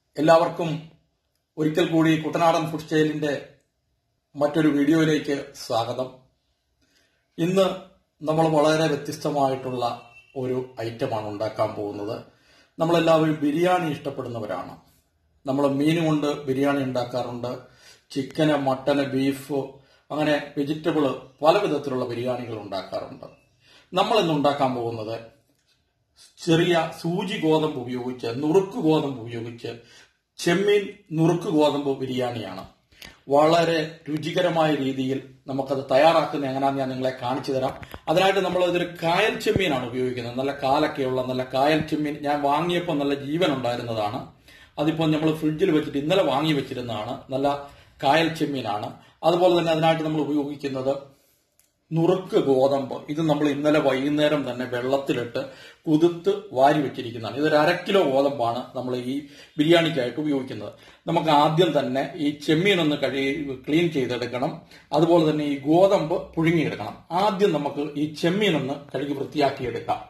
എല്ലാവർക്കും ഒരിക്കൽ കൂടി കുട്ടനാടൻ ഫുഡ് സ്റ്റൈലിന്റെ മറ്റൊരു വീഡിയോയിലേക്ക് സ്വാഗതം ഇന്ന് നമ്മൾ വളരെ വ്യത്യസ്തമായിട്ടുള്ള ഒരു ഐറ്റമാണ് ഉണ്ടാക്കാൻ പോകുന്നത് നമ്മളെല്ലാവരും ബിരിയാണി ഇഷ്ടപ്പെടുന്നവരാണ് നമ്മൾ മീൻ കൊണ്ട് ബിരിയാണി ഉണ്ടാക്കാറുണ്ട് ചിക്കന് മട്ടന് ബീഫ് അങ്ങനെ വെജിറ്റബിള് പല വിധത്തിലുള്ള ബിരിയാണികൾ ഉണ്ടാക്കാറുണ്ട് നമ്മൾ ഇന്ന് ഉണ്ടാക്കാൻ പോകുന്നത് ചെറിയ സൂചി ഗോതമ്പ് ഉപയോഗിച്ച് നുറുക്ക് ഗോതമ്പ് ഉപയോഗിച്ച് ചെമ്മീൻ നുറുക്ക് ഗോതമ്പ് ബിരിയാണിയാണ് വളരെ രുചികരമായ രീതിയിൽ നമുക്കത് തയ്യാറാക്കുന്ന എങ്ങനെയാണെന്ന് ഞാൻ നിങ്ങളെ കാണിച്ചു തരാം അതിനായിട്ട് നമ്മൾ ഇതൊരു കായൽ ചെമ്മീനാണ് ഉപയോഗിക്കുന്നത് നല്ല കാലൊക്കെയുള്ള നല്ല കായൽ ചെമ്മീൻ ഞാൻ വാങ്ങിയപ്പോൾ നല്ല ജീവൻ ഉണ്ടായിരുന്നതാണ് അതിപ്പോൾ നമ്മൾ ഫ്രിഡ്ജിൽ വെച്ചിട്ട് ഇന്നലെ വാങ്ങി വെച്ചിരുന്നതാണ് നല്ല കായൽ ചെമ്മീനാണ് അതുപോലെ തന്നെ അതിനായിട്ട് നമ്മൾ ഉപയോഗിക്കുന്നത് നുറുക്ക് ഗോതമ്പ് ഇത് നമ്മൾ ഇന്നലെ വൈകുന്നേരം തന്നെ വെള്ളത്തിലിട്ട് കുതിർത്ത് വാരി വെച്ചിരിക്കുന്നതാണ് ഇതൊരു അര കിലോ ഗോതമ്പാണ് നമ്മൾ ഈ ബിരിയാണിക്കായിട്ട് ഉപയോഗിക്കുന്നത് നമുക്ക് ആദ്യം തന്നെ ഈ ചെമ്മീൻ ഒന്ന് കഴുകി ക്ലീൻ ചെയ്തെടുക്കണം അതുപോലെ തന്നെ ഈ ഗോതമ്പ് പുഴുങ്ങിയെടുക്കണം ആദ്യം നമുക്ക് ഈ ചെമ്മീൻ ഒന്ന് കഴുകി വൃത്തിയാക്കിയെടുക്കാം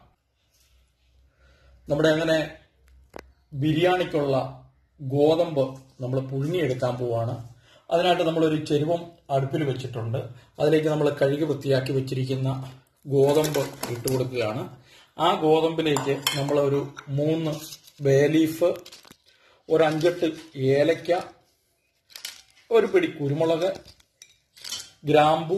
നമ്മുടെ അങ്ങനെ ബിരിയാണിക്കുള്ള ഗോതമ്പ് നമ്മൾ പുഴുങ്ങിയെടുക്കാൻ പോവാണ് അതിനായിട്ട് നമ്മളൊരു ചെരുവം അടുപ്പിൽ വെച്ചിട്ടുണ്ട് അതിലേക്ക് നമ്മൾ കഴുകി വൃത്തിയാക്കി വെച്ചിരിക്കുന്ന ഗോതമ്പ് ഇട്ട് കൊടുക്കുകയാണ് ആ ഗോതമ്പിലേക്ക് നമ്മൾ ഒരു മൂന്ന് ബേലീഫ് ഒരു അഞ്ചെട്ട് ഏലക്ക ഒരു പിടി കുരുമുളക് ഗ്രാമ്പു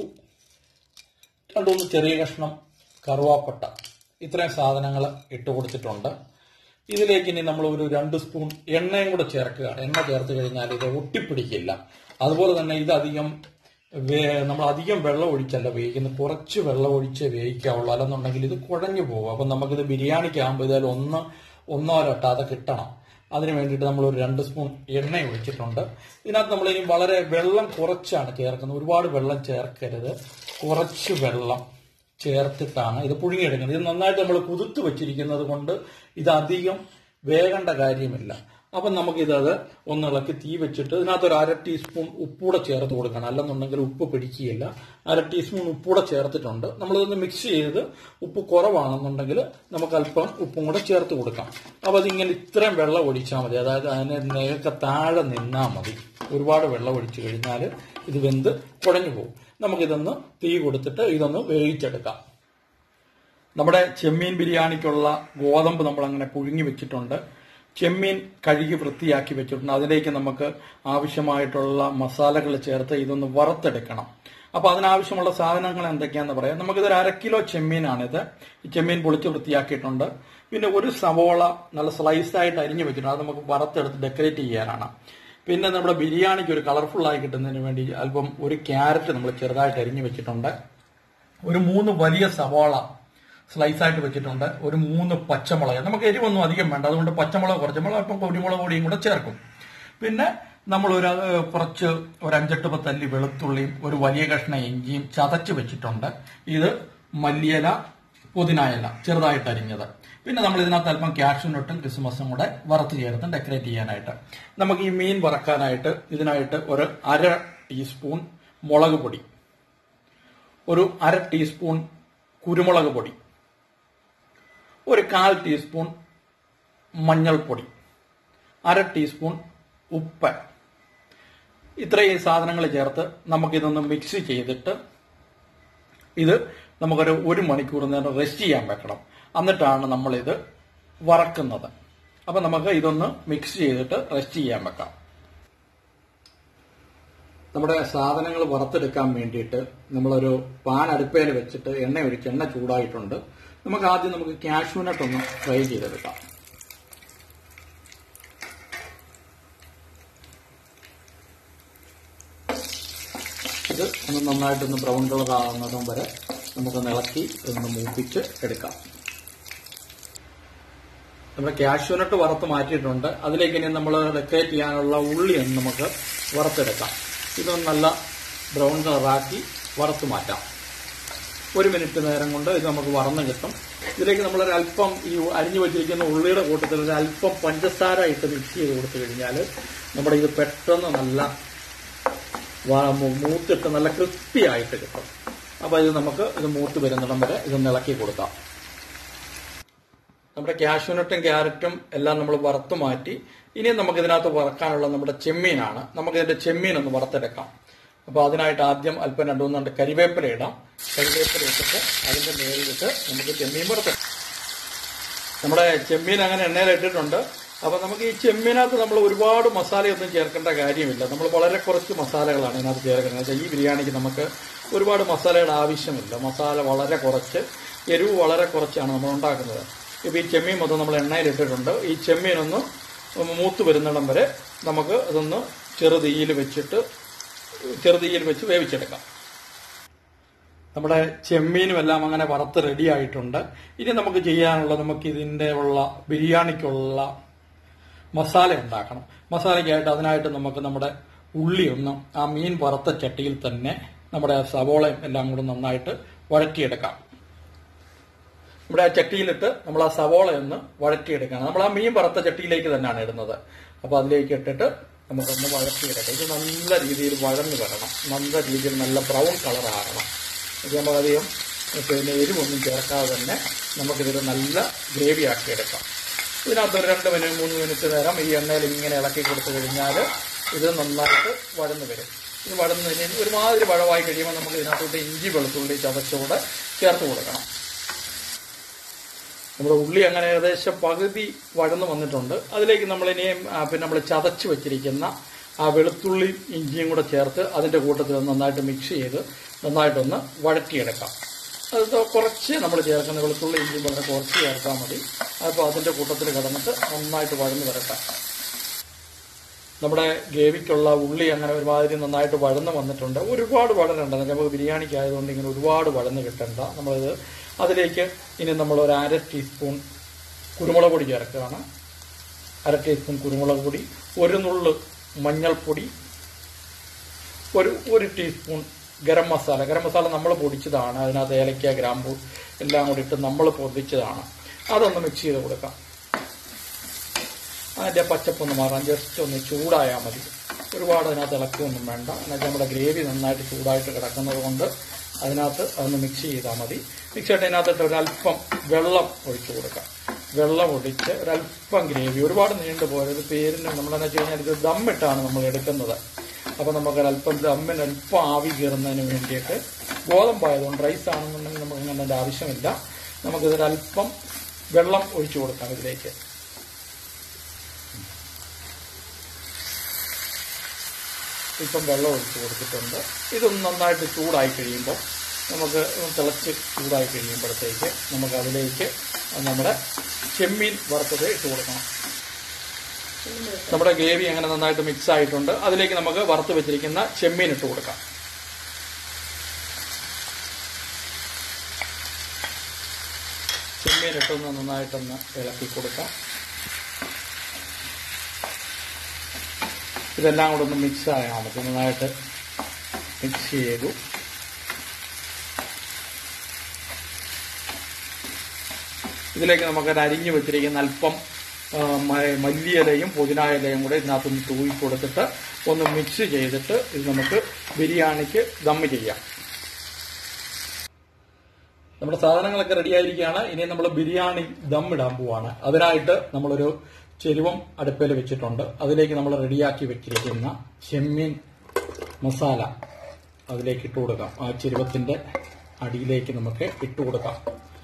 രണ്ടുമൂന്ന് ചെറിയ കഷ്ണം കറുവാപ്പട്ട ഇത്രയും സാധനങ്ങൾ ഇട്ട് കൊടുത്തിട്ടുണ്ട് ഇതിലേക്ക് ഇനി നമ്മൾ ഒരു രണ്ട് സ്പൂൺ എണ്ണയും കൂടെ ചേർക്കുകയാണ് എണ്ണ ചേർത്ത് കഴിഞ്ഞാൽ ഇത് ഒട്ടിപ്പിടിക്കില്ല അതുപോലെ തന്നെ ഇത് അധികം വേ- നമ്മൾ അധികം വെള്ളം ഒഴിച്ചല്ല വേവിക്കുന്നത് കുറച്ച് വെള്ളം ഒഴിച്ച് വേവിക്കാവുള്ളൂ അല്ലെന്നുണ്ടെങ്കിൽ ഇത് കുഴഞ്ഞു പോകും അപ്പം നമുക്കിത് ബിരിയാണിക്ക് ആകുമ്പോൾ ഇതായാലും ഒന്ന് ഒന്നോ രട്ടാതെ കിട്ടണം അതിന് വേണ്ടിയിട്ട് നമ്മൾ ഒരു രണ്ട് സ്പൂൺ എണ്ണ ഒഴിച്ചിട്ടുണ്ട് ഇതിനകത്ത് നമ്മൾ ഇനി വളരെ വെള്ളം കുറച്ചാണ് ചേർക്കുന്നത് ഒരുപാട് വെള്ളം ചേർക്കരുത് കുറച്ച് വെള്ളം ചേർത്തിട്ടാണ് ഇത് പുഴുങ്ങിയെടുക്കുന്നത് ഇത് നന്നായിട്ട് നമ്മൾ കുതിർത്ത് വെച്ചിരിക്കുന്നത് കൊണ്ട് ഇത് അധികം വേകേണ്ട കാര്യമില്ല അപ്പം നമുക്കിതത് ഒന്ന് ഇളക്കി തീ വെച്ചിട്ട് ഇതിനകത്ത് ഒരു അര ടീസ്പൂൺ ഉപ്പൂടെ ചേർത്ത് കൊടുക്കണം അല്ലെന്നുണ്ടെങ്കിൽ ഉപ്പ് പിടിക്കുകയില്ല അര ടീസ്പൂൺ ഉപ്പൂടെ ചേർത്തിട്ടുണ്ട് നമ്മളിതൊന്ന് മിക്സ് ചെയ്ത് ഉപ്പ് കുറവാണെന്നുണ്ടെങ്കിൽ നമുക്ക് അല്പം ഉപ്പും കൂടെ ചേർത്ത് കൊടുക്കാം അപ്പോൾ അതിങ്ങനെ ഇത്രയും വെള്ളം ഒഴിച്ചാൽ മതി അതായത് അതിനെ നേരത്തെ താഴെ നിന്നാൽ മതി ഒരുപാട് വെള്ളം ഒഴിച്ചു കഴിഞ്ഞാൽ ഇത് വെന്ത് കുഴഞ്ഞു പോകും നമുക്കിതൊന്ന് തീ കൊടുത്തിട്ട് ഇതൊന്ന് വേവിച്ചെടുക്കാം നമ്മുടെ ചെമ്മീൻ ബിരിയാണിക്കുള്ള ഗോതമ്പ് നമ്മൾ അങ്ങനെ പുഴുങ്ങി വെച്ചിട്ടുണ്ട് ചെമ്മീൻ കഴുകി വൃത്തിയാക്കി വെച്ചിട്ടുണ്ട് അതിലേക്ക് നമുക്ക് ആവശ്യമായിട്ടുള്ള മസാലകൾ ചേർത്ത് ഇതൊന്ന് വറുത്തെടുക്കണം അപ്പൊ അതിനാവശ്യമുള്ള സാധനങ്ങൾ എന്തൊക്കെയാന്ന് പറയാം നമുക്കിതൊരു അര കിലോ ചെമ്മീനാണിത് ഈ ചെമ്മീൻ പൊളിച്ച് വൃത്തിയാക്കിയിട്ടുണ്ട് പിന്നെ ഒരു സവോള നല്ല സ്ലൈസ് ആയിട്ട് അരിഞ്ഞു വെച്ചിട്ടുണ്ട് അത് നമുക്ക് വറുത്തെടുത്ത് ഡെക്കറേറ്റ് ചെയ്യാനാണ് പിന്നെ നമ്മുടെ ബിരിയാണിക്ക് ഒരു കളർഫുൾ ആയി കിട്ടുന്നതിന് വേണ്ടി അല്പം ഒരു ക്യാരറ്റ് നമ്മൾ ചെറുതായിട്ട് അരിഞ്ഞു വെച്ചിട്ടുണ്ട് ഒരു മൂന്ന് വലിയ സവാള സ്ലൈസ് ആയിട്ട് വെച്ചിട്ടുണ്ട് ഒരു മൂന്ന് പച്ചമുളക് നമുക്ക് എരിവൊന്നും അധികം വേണ്ട അതുകൊണ്ട് പച്ചമുളക് കുറച്ച് നമ്മൾ അല്പം കുരുമുളക് പൊടിയും കൂടെ ചേർക്കും പിന്നെ നമ്മൾ ഒരു ഏഹ്, കുറച്ച് ഒരു അഞ്ചെട്ട് പത്തല്ലി വെളുത്തുള്ളിയും ഒരു വലിയ കഷ്ണം ഇഞ്ചിയും ചതച്ച് വെച്ചിട്ടുണ്ട് ഇത് മല്ലിയില പുതിനായില ചെറുതായിട്ട് അരിഞ്ഞത് പിന്നെ നമ്മൾ ഇതിനകത്ത് അല്പം കാഷ്യൂനട്ടും ക്രിസ്മസും കൂടെ വറുത്ത് ചേർത്ത് ഡെക്കറേറ്റ് ചെയ്യാനായിട്ട് നമുക്ക് ഈ മീൻ വറക്കാനായിട്ട് ഇതിനായിട്ട് ഒരു അര ടീസ്പൂൺ മുളക് പൊടി ഒരു അര ടീസ്പൂൺ കുരുമുളക് പൊടി ഒരു കാൽ ടീസ്പൂൺ മഞ്ഞൾപ്പൊടി അര ടീസ്പൂൺ ഉപ്പ് ഇത്രയും സാധനങ്ങൾ ചേർത്ത് നമുക്കിതൊന്ന് മിക്സ് ചെയ്തിട്ട് ഇത് നമുക്കൊരു ഒരു മണിക്കൂർ നേരം റെസ്റ്റ് ചെയ്യാൻ വെക്കണം എന്നിട്ടാണ് നമ്മളിത് വറക്കുന്നത് അപ്പൊ നമുക്ക് ഇതൊന്ന് മിക്സ് ചെയ്തിട്ട് റെസ്റ്റ് ചെയ്യാൻ വെക്കാം നമ്മുടെ സാധനങ്ങൾ വറുത്തെടുക്കാൻ വേണ്ടിയിട്ട് നമ്മളൊരു പാൻ അടുപ്പയിൽ വെച്ചിട്ട് എണ്ണ ഒഴിച്ച് എണ്ണ ചൂടായിട്ടുണ്ട് നമുക്ക് ആദ്യം നമുക്ക് കാഷ്യൂനട്ട് ഒന്ന് ഫ്രൈ ചെയ്തെടുക്കാം ഇത് ഒന്ന് നന്നായിട്ടൊന്ന് ബ്രൗൺ കളർ ആകുന്നതും വരെ നമുക്കൊന്ന് ഇളക്കി ഒന്ന് മൂപ്പിച്ച് എടുക്കാം നമ്മുടെ കാഷ്യൂനട്ട് വറുത്ത് മാറ്റിയിട്ടുണ്ട് അതിലേക്ക് ഇനി നമ്മൾ ഡെക്കറേറ്റ് ചെയ്യാനുള്ള ഉള്ളി ഒന്ന് നമുക്ക് വറുത്തെടുക്കാം ഇതൊന്ന് നല്ല ബ്രൗൺ കളറാക്കി വറുത്ത് മാറ്റാം ഒരു മിനിറ്റ് നേരം കൊണ്ട് ഇത് നമുക്ക് വറന്ന് കിട്ടും ഇതിലേക്ക് നമ്മളൊരു അല്പം ഈ അരിഞ്ഞു വെച്ചിരിക്കുന്ന ഉള്ളിയുടെ കൂട്ടത്തിൽ ഒരു അല്പം പഞ്ചസാര ഇട്ട് മിക്സ് ചെയ്ത് കൊടുത്തു കഴിഞ്ഞാൽ നമ്മുടെ ഇത് പെട്ടെന്ന് നല്ല വ- മൂ- മൂത്തിട്ട് നല്ല ക്രിസ്പി ആയിട്ട് കിട്ടും അപ്പൊ ഇത് നമുക്ക് ഇത് മൂത്ത് വരുന്നിടം വരെ ഇതൊന്ന് ഇളക്കി കൊടുക്കാം നമ്മുടെ കാഷ്യൂനട്ടും ക്യാരറ്റും എല്ലാം നമ്മൾ വറുത്ത് മാറ്റി ഇനി നമുക്ക് ഇതിനകത്ത് വറക്കാനുള്ള നമ്മുടെ ചെമ്മീനാണ് നമുക്ക് ഇതിന്റെ ചെമ്മീൻ ഒന്ന് വറുത്തെടുക്കാം അപ്പൊ അതിനായിട്ട് ആദ്യം അല്പം രണ്ടു മൂന്ന് കരിവേപ്പില ഇടാം കരിവേപ്പില ഇട്ടിട്ട് അതിന്റെ മേലിട്ട് നമുക്ക് ചെമ്മീൻ വറുത്തെടുക്കാം നമ്മുടെ ചെമ്മീൻ അങ്ങനെ എണ്ണയിൽ ഇട്ടിട്ടുണ്ട് അപ്പൊ നമുക്ക് ഈ ചെമ്മീനകത്ത് നമ്മൾ ഒരുപാട് മസാലയൊന്നും ചേർക്കേണ്ട കാര്യമില്ല നമ്മൾ വളരെ കുറച്ച് മസാലകളാണ് ഇതിനകത്ത് ചേർക്കുന്നത് എന്ന് വെച്ചാൽ ഈ ബിരിയാണിക്ക് നമുക്ക് ഒരുപാട് മസാലയുടെ ആവശ്യമില്ല മസാല വളരെ കുറച്ച് എരിവ് വളരെ കുറച്ചാണ് നമ്മൾ ഉണ്ടാക്കുന്നത് ഇപ്പൊ ഈ ചെമ്മീൻ മൊത്തം നമ്മൾ എണ്ണയിൽ ഇട്ടിട്ടുണ്ട് ഈ ചെമ്മീൻ ഒന്ന് മൂത്ത് വരുന്നിടം വരെ നമുക്ക് അതൊന്ന് ചെറുതീയിൽ വെച്ചിട്ട് ചെറുതീയിൽ വെച്ച് വേവിച്ചെടുക്കാം നമ്മുടെ ചെമ്മീനും എല്ലാം അങ്ങനെ വറുത്ത് റെഡി ആയിട്ടുണ്ട് ഇനി നമുക്ക് ചെയ്യാനുള്ള നമുക്ക് ഇതിന്റെ ഉള്ള ബിരിയാണിക്കുള്ള മസാല ഉണ്ടാക്കണം മസാലയ്ക്കായിട്ട് അതിനായിട്ട് നമുക്ക് നമ്മുടെ ഉള്ളി ഒന്ന് ആ മീൻ വറുത്ത ചട്ടിയിൽ തന്നെ നമ്മുടെ സവോളയും എല്ലാം കൂടെ നന്നായിട്ട് വഴറ്റിയെടുക്കാം നമ്മുടെ ആ ചട്ടിയിലിട്ട് നമ്മൾ ആ സവോള ഒന്ന് വഴറ്റിയെടുക്കണം നമ്മൾ ആ മീൻ വറുത്ത ചട്ടിയിലേക്ക് തന്നെയാണ് ഇടുന്നത് അപ്പൊ അതിലേക്ക് ഇട്ടിട്ട് നമുക്കൊന്ന് വഴറ്റിയെടുക്കാം ഇത് നല്ല രീതിയിൽ വഴന്നു വരണം നല്ല രീതിയിൽ നല്ല ബ്രൗൺ കളർ ആകണം ഇത് നമുക്കധികം പിന്നെ എരിവൊന്നും ചേർക്കാതെ തന്നെ നമുക്കിതൊരു നല്ല ഗ്രേവി ആക്കി എടുക്കാം ഇതിനകത്ത് ഒരു രണ്ട് മിനിറ്റ് മൂന്ന് മിനിറ്റ് നേരം ഈ എണ്ണയിൽ ഇങ്ങനെ ഇളക്കി കൊടുത്തു കഴിഞ്ഞാൽ ഇത് നന്നായിട്ട് വഴന്നു വരും ഇത് വഴന്നു കഴിഞ്ഞ് ഒരുമാതിരി വഴവായി കഴിയുമ്പോൾ നമുക്ക് ഇതിനകത്തോട്ട് ഇഞ്ചി വെളുത്തുള്ളി ചതച്ചുകൂടെ ചേർത്ത് കൊടുക്കണം നമ്മുടെ ഉള്ളി അങ്ങനെ ഏകദേശം പകുതി വഴന്നു വന്നിട്ടുണ്ട് അതിലേക്ക് നമ്മൾ ഇനിയും ആ, പിന്നെ നമ്മൾ ചതച്ച് വെച്ചിരിക്കുന്ന ആ വെളുത്തുള്ളി ഇഞ്ചിയും കൂടെ ചേർത്ത് അതിന്റെ കൂട്ടത്തിൽ ഒന്ന് നന്നായിട്ട് മിക്സ് ചെയ്ത് നന്നായിട്ടൊന്ന് വഴറ്റിയെടുക്കാം അത് കുറച്ച് നമ്മൾ ചേർക്കുന്ന വെളുത്തുള്ളി ഇഞ്ചിയും വളരെ കുറച്ച് ചേർത്താൽ മതി അപ്പോൾ അതിന്റെ കൂട്ടത്തിൽ കിടന്നിട്ട് നന്നായിട്ട് വഴന്നു വരട്ടെ നമ്മുടെ ഗ്രേവിക്കുള്ള ഉള്ളി അങ്ങനെ ഒരുമാതിരി നന്നായിട്ട് വഴന്ന് വന്നിട്ടുണ്ട് ഒരുപാട് വഴനുണ്ട് നമുക്ക് ബിരിയാണിക്ക് ആയതുകൊണ്ട് ഇങ്ങനെ ഒരുപാട് വഴന്ന് കിട്ടണ്ട നമ്മളിത് അതിലേക്ക് ഇനി നമ്മൾ ഒരു അര ടീസ്പൂൺ കുരുമുളക് പൊടി ചേർക്കുകയാണ് അര ടീസ്പൂൺ കുരുമുളക് പൊടി ഒരു നുള്ള് മഞ്ഞൾപ്പൊടി ഒരു ഒരു ടീസ്പൂൺ ഗരം മസാല ഗരം മസാല നമ്മൾ പൊടിച്ചതാണ് അതിനകത്ത് ഏലക്ക ഗ്രാമ്പൂ എല്ലാം കൂടി ഇട്ട് നമ്മൾ പൊടിച്ചതാണ് അതൊന്ന് മിക്സ് ചെയ്ത് കൊടുക്കാം അതിന്റെ പച്ചപ്പൊന്ന് മാറാൻ ജസ്റ്റ് ഒന്ന് ചൂടായാൽ മതി ഒരുപാട് അതിനകത്ത് ഇളക്കുകയൊന്നും വേണ്ട എന്നുവെച്ചാൽ നമ്മുടെ ഗ്രേവി നന്നായിട്ട് ചൂടായിട്ട് കിടക്കുന്നത് കൊണ്ട് അതിനകത്ത് അതൊന്ന് മിക്സ് ചെയ്താൽ മതി മിക്സ് ചെയ്തിട്ട് അതിനകത്തിട്ട് ഒരല്പം വെള്ളം ഒഴിച്ചു കൊടുക്കാം വെള്ളം ഒഴിച്ച് ഒരല്പം ഗ്രേവി ഒരുപാട് നീണ്ടു പോയത് പേരിന് നമ്മളെന്ന് വെച്ച് കഴിഞ്ഞാൽ ഇത് ദമ്മിട്ടാണ് നമ്മൾ എടുക്കുന്നത് അപ്പൊ നമുക്ക് ഒരല്പം ദമ്മിന് അല്പം ആവി കയറുന്നതിന് വേണ്ടിയിട്ട് ഗോതമ്പായതുകൊണ്ട് റൈസ് ആണെന്നുണ്ടെങ്കിൽ നമുക്ക് അങ്ങനെ അതിന്റെ ആവശ്യമില്ല നമുക്കിതൊരല്പം വെള്ളം ഒഴിച്ചു കൊടുക്കാം ഇതിലേക്ക് ഇപ്പം വെള്ളം ഒഴിച്ച് കൊടുത്തിട്ടുണ്ട് ഇതൊന്ന് നന്നായിട്ട് ചൂടായി കഴിയുമ്പോൾ നമുക്ക് തിളച്ച് ചൂടായി കഴിയുമ്പോഴത്തേക്ക് നമുക്ക് അതിലേക്ക് നമ്മുടെ ചെമ്മീൻ വറുത്തത് ഇട്ട് കൊടുക്കണം നമ്മുടെ ഗ്രേവി അങ്ങനെ നന്നായിട്ട് മിക്സ് ആയിട്ടുണ്ട് അതിലേക്ക് നമുക്ക് വറുത്ത് വെച്ചിരിക്കുന്ന ചെമ്മീൻ ഇട്ട് കൊടുക്കാം ചെമ്മീൻ ഇട്ടൊന്ന് നന്നായിട്ടൊന്ന് ഇളക്കി കൊടുക്കാം ഇതെല്ലാം കൂടെ ഒന്ന് മിക്സ് ആയാൽ മതി നന്നായിട്ട് മിക്സ് ചെയ്തു ഇതിലേക്ക് നമുക്ക് അരിഞ്ഞു വെച്ചിരിക്കുന്ന അല്പം ആ, മ- മല്ലിയിലയും പുതിന ഇലയും കൂടെ ഇതിനകത്തൊന്ന് തൂവി കൊടുത്തിട്ട് ഒന്ന് മിക്സ് ചെയ്തിട്ട് ഇത് നമുക്ക് ബിരിയാണിക്ക് ദമ്മ് ചെയ്യാം നമ്മുടെ സാധനങ്ങളൊക്കെ റെഡി ആയിരിക്കുകയാണ് ഇനി നമ്മൾ ബിരിയാണി ദം ഇടാൻ പോവാണ് അതിനായിട്ട് നമ്മളൊരു ചെരുവം അടുപ്പയിൽ വെച്ചിട്ടുണ്ട് അതിലേക്ക് നമ്മൾ റെഡിയാക്കി വെച്ചിരിക്കുന്ന ചെമ്മീൻ മസാല അതിലേക്ക് ഇട്ട് കൊടുക്കാം ആ ചെരുവത്തിന്റെ അടിയിലേക്ക് നമുക്ക് ഇട്ട് കൊടുക്കാം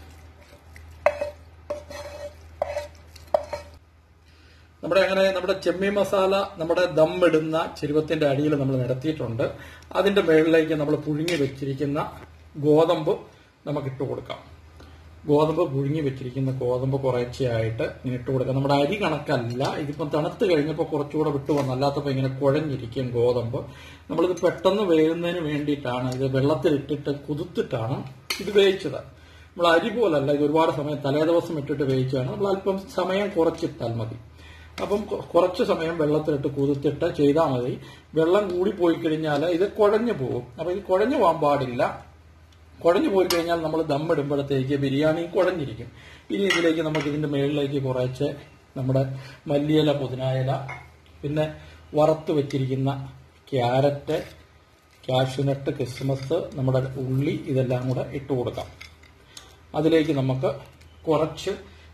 നമ്മുടെ അങ്ങനെ നമ്മുടെ ചെമ്മീൻ മസാല നമ്മുടെ ദം ഇടുന്ന ചെരുവത്തിന്റെ അടിയിൽ നമ്മൾ നിരത്തിയിട്ടുണ്ട് അതിന്റെ മുകളിലേക്ക് നമ്മൾ പുഴുങ്ങി വെച്ചിരിക്കുന്ന ഗോതമ്പ് നമുക്ക് ഇട്ട് കൊടുക്കാം ഗോതമ്പ് പുഴുങ്ങി വെച്ചിരിക്കുന്ന ഗോതമ്പ് കുറേശ്ശെയായിട്ട് ഇങ്ങനെ ഇട്ട് കൊടുക്കാം നമ്മുടെ അരി കണക്കല്ല ഇതിപ്പം തണുത്ത് കഴിഞ്ഞപ്പോൾ കുറച്ചുകൂടെ വിട്ടു വന്നു അല്ലാത്തപ്പോൾ ഇങ്ങനെ കുഴഞ്ഞിരിക്കും ഗോതമ്പ് നമ്മളിത് പെട്ടെന്ന് വേകുന്നതിന് വേണ്ടിയിട്ടാണ് ഇത് വെള്ളത്തിലിട്ടിട്ട് കുതിർത്തിട്ടാണ് ഇത് വേവിച്ചത് നമ്മൾ അരി പോലല്ല ഇത് ഒരുപാട് സമയം തലേദിവസം ഇട്ടിട്ട് വേവിച്ചാണ് നമ്മൾ അല്പം സമയം കുറച്ചിട്ടാൽ മതി അപ്പം കൊ- കുറച്ച് സമയം വെള്ളത്തിലിട്ട് കുതിർത്തിട്ട് ചെയ്താൽ മതി വെള്ളം കൂടി പോയി കഴിഞ്ഞാൽ ഇത് കുഴഞ്ഞു പോകും അപ്പൊ ഇത് കുഴഞ്ഞു പോകാൻ പാടില്ല കുഴഞ്ഞു പോയി കഴിഞ്ഞാൽ നമ്മൾ ദമ്മിടുമ്പോഴത്തേക്ക് ബിരിയാണി കുഴഞ്ഞിരിക്കും ഇനി ഇതിലേക്ക് നമുക്ക് ഇതിന്റെ മുകളിലേക്ക് കുറച്ച് നമ്മുടെ മല്ലിയില പുതിനായില പിന്നെ വറുത്ത് വെച്ചിരിക്കുന്ന ക്യാരറ്റ് കാഷ്യൂനട്ട് കിസ്മസ് നമ്മുടെ ഉള്ളി ഇതെല്ലാം കൂടെ ഇട്ട് കൊടുക്കാം അതിലേക്ക് നമുക്ക് കുറച്ച്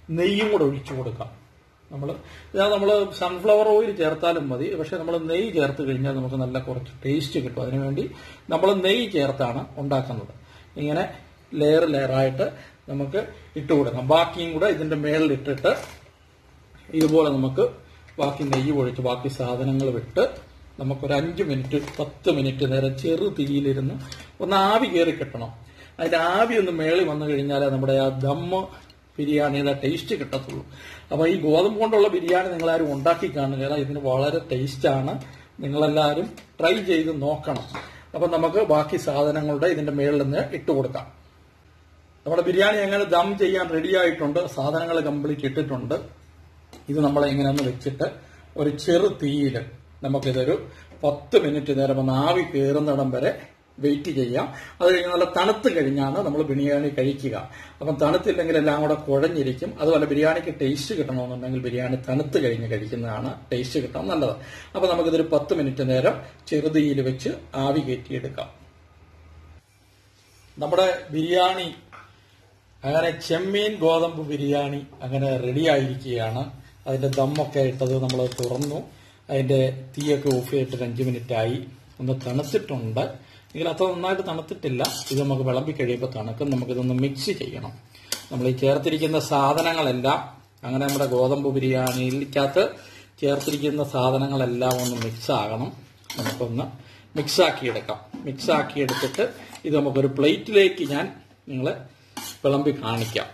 നെയ്യും കൂടെ ഒഴിച്ചു കൊടുക്കാം നമ്മൾ ഇതാ നമ്മൾ സൺഫ്ലവർ ഓയിൽ ചേർത്താലും മതി പക്ഷെ നമ്മൾ നെയ്യ് ചേർത്ത് കഴിഞ്ഞാൽ നമുക്ക് നല്ല കുറച്ച് ടേസ്റ്റ് കിട്ടും അതിനുവേണ്ടി നമ്മൾ നെയ്യ് ചേർത്താണ് ഉണ്ടാക്കുന്നത് ഇങ്ങനെ ലെയർ ലെയറായിട്ട് നമുക്ക് ഇട്ട് കൊടുക്കാം ബാക്കിയും കൂടെ ഇതിന്റെ മേളിൽ ഇട്ടിട്ട് ഇതുപോലെ നമുക്ക് ബാക്കി നെയ്യ് ഒഴിച്ച് ബാക്കി സാധനങ്ങൾ വിട്ട് നമുക്കൊരു അഞ്ച് മിനിറ്റ് പത്ത് മിനിറ്റ് നേരം ചെറു തീയിലിരുന്ന് ഒന്ന് ആവി കയറി കിട്ടണം അതിന്റെ ആവി ഒന്ന് മേളി വന്നു കഴിഞ്ഞാലേ നമ്മുടെ ആ ദമ്മ് ബിരിയാണിയുടെ ടേസ്റ്റ് കിട്ടത്തുള്ളൂ അപ്പൊ ഈ ഗോതമ്പ് കൊണ്ടുള്ള ബിരിയാണി നിങ്ങളാരും ഉണ്ടാക്കി കാണുക ഇതിന് വളരെ ടേസ്റ്റാണ് നിങ്ങളെല്ലാവരും ട്രൈ ചെയ്ത് നോക്കണം അപ്പൊ നമുക്ക് ബാക്കി സാധനങ്ങളുടെ ഇതിന്റെ മേളിൽ നിന്ന് ഇട്ട് കൊടുക്കാം നമ്മുടെ ബിരിയാണി എങ്ങനെ ദം ചെയ്യാൻ റെഡി ആയിട്ടുണ്ട് സാധനങ്ങൾ കംപ്ലീറ്റ് ഇട്ടിട്ടുണ്ട് ഇത് നമ്മൾ ഇങ്ങനെ ഒന്ന് വെച്ചിട്ട് ഒരു ചെറു തീയിൽ നമുക്കിതൊരു പത്ത് മിനിറ്റ് നേരം ഒന്ന് ആവി കയറുന്നിടം വരെ വെയിറ്റ് ചെയ്യാം അത് കഴിഞ്ഞ് നല്ല തണുത്ത് കഴിഞ്ഞാണ് നമ്മൾ ബിരിയാണി കഴിക്കുക അപ്പം തണുത്തില്ലെങ്കിൽ എല്ലാം കൂടെ കുഴഞ്ഞിരിക്കും അതുപോലെ ബിരിയാണിക്ക് ടേസ്റ്റ് കിട്ടണമെന്നുണ്ടെങ്കിൽ ബിരിയാണി തണുത്ത് കഴിഞ്ഞ് കഴിക്കുന്നതാണ് ടേസ്റ്റ് കിട്ടാൻ നല്ലത് അപ്പം നമുക്കിതൊരു പത്ത് മിനിറ്റ് നേരം ചെറുതീയിൽ വെച്ച് ആവി കയറ്റിയെടുക്കാം നമ്മുടെ ബിരിയാണി അങ്ങനെ ചെമ്മീൻ ഗോതമ്പ് ബിരിയാണി അങ്ങനെ റെഡി ആയിരിക്കുകയാണ് അതിന്റെ ദമ്മൊക്കെ ഇട്ടത് നമ്മൾ തുറന്നു അതിന്റെ തീയൊക്കെ ഓഫ് ചെയ്തിട്ട് ഒരു അഞ്ച് മിനിറ്റ് ആയി ഒന്ന് തണുത്തിട്ടുണ്ട് എങ്കിൽ അത്ര നന്നായിട്ട് തണുത്തിട്ടില്ല ഇത് നമുക്ക് വിളമ്പി കഴിയുമ്പോൾ തണുക്കും നമുക്കിതൊന്ന് മിക്സ് ചെയ്യണം നമ്മൾ ഈ ചേർത്തിരിക്കുന്ന സാധനങ്ങളെല്ലാം അങ്ങനെ നമ്മുടെ ഗോതമ്പ് ബിരിയാണിയിലേക്കകത്ത് ചേർത്തിരിക്കുന്ന സാധനങ്ങളെല്ലാം ഒന്ന് മിക്സ് ആകണം നമുക്കൊന്ന് മിക്സ് ആക്കിയെടുക്കാം മിക്സ് ആക്കിയെടുത്തിട്ട് ഇത് നമുക്കൊരു പ്ലേറ്റിലേക്ക് ഞാൻ നിങ്ങളെ വിളമ്പി കാണിക്കാം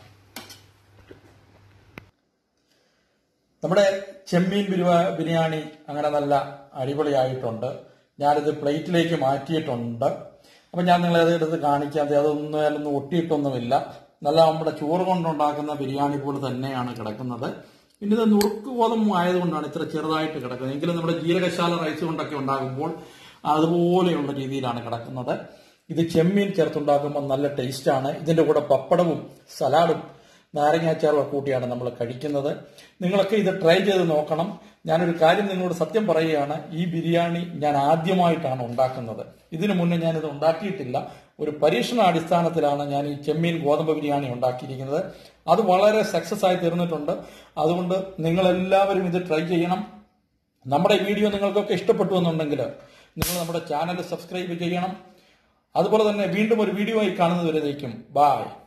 നമ്മുടെ ചെമ്മീൻ ബിരിയാ- ബിരിയാണി അങ്ങനെ നല്ല അടിപൊളിയായിട്ടുണ്ട് ഞാനിത് പ്ലേറ്റിലേക്ക് മാറ്റിയിട്ടുണ്ട് അപ്പൊ ഞാൻ നിങ്ങളെ അത് എടുത്ത് കാണിക്കാം ദേ അതൊന്നും അതിലൊന്നും ഒട്ടിയിട്ടൊന്നുമില്ല നല്ല നമ്മുടെ ചോറ് കൊണ്ടുണ്ടാക്കുന്ന ബിരിയാണി പോലെ തന്നെയാണ് കിടക്കുന്നത് പിന്നെ ഇത് നുറുക്ക് ഗോതമ്പ് ആയതുകൊണ്ടാണ് ഇത്ര ചെറുതായിട്ട് കിടക്കുന്നത് എങ്കിലും നമ്മുടെ ജീരകശാല റൈസ് കൊണ്ടൊക്കെ ഉണ്ടാകുമ്പോൾ അതുപോലെയുള്ള രീതിയിലാണ് കിടക്കുന്നത് ഇത് ചെമ്മീൻ ചേർത്തുണ്ടാക്കുമ്പോൾ നല്ല ടേസ്റ്റാണ് ഇതിന്റെ കൂടെ പപ്പടവും സലാഡും നാരങ്ങാച്ചാറും ഒക്കെ കൂട്ടിയാണ് നമ്മൾ കഴിക്കുന്നത് നിങ്ങളൊക്കെ ഇത് ട്രൈ ചെയ്ത് നോക്കണം ഞാനൊരു കാര്യം നിങ്ങളോട് സത്യം പറയുകയാണ് ഈ ബിരിയാണി ഞാൻ ആദ്യമായിട്ടാണ് ഉണ്ടാക്കുന്നത് ഇതിനു മുന്നേ ഞാനിത് ഉണ്ടാക്കിയിട്ടില്ല ഒരു പരീക്ഷണാടിസ്ഥാനത്തിലാണ് ഞാൻ ഈ ചെമ്മീൻ ഗോതമ്പ് ബിരിയാണി ഉണ്ടാക്കിയിരിക്കുന്നത് അത് വളരെ സക്സസ് ആയി തീർന്നിട്ടുണ്ട് അതുകൊണ്ട് നിങ്ങളെല്ലാവരും ഇത് ട്രൈ ചെയ്യണം നമ്മുടെ ഈ വീഡിയോ നിങ്ങൾക്കൊക്കെ ഇഷ്ടപ്പെട്ടു എന്നുണ്ടെങ്കിൽ നിങ്ങൾ നമ്മുടെ ചാനൽ സബ്സ്ക്രൈബ് ചെയ്യണം അതുപോലെ തന്നെ വീണ്ടും ഒരു വീഡിയോ ആയി കാണുന്നതുവരേക്കും ബായ്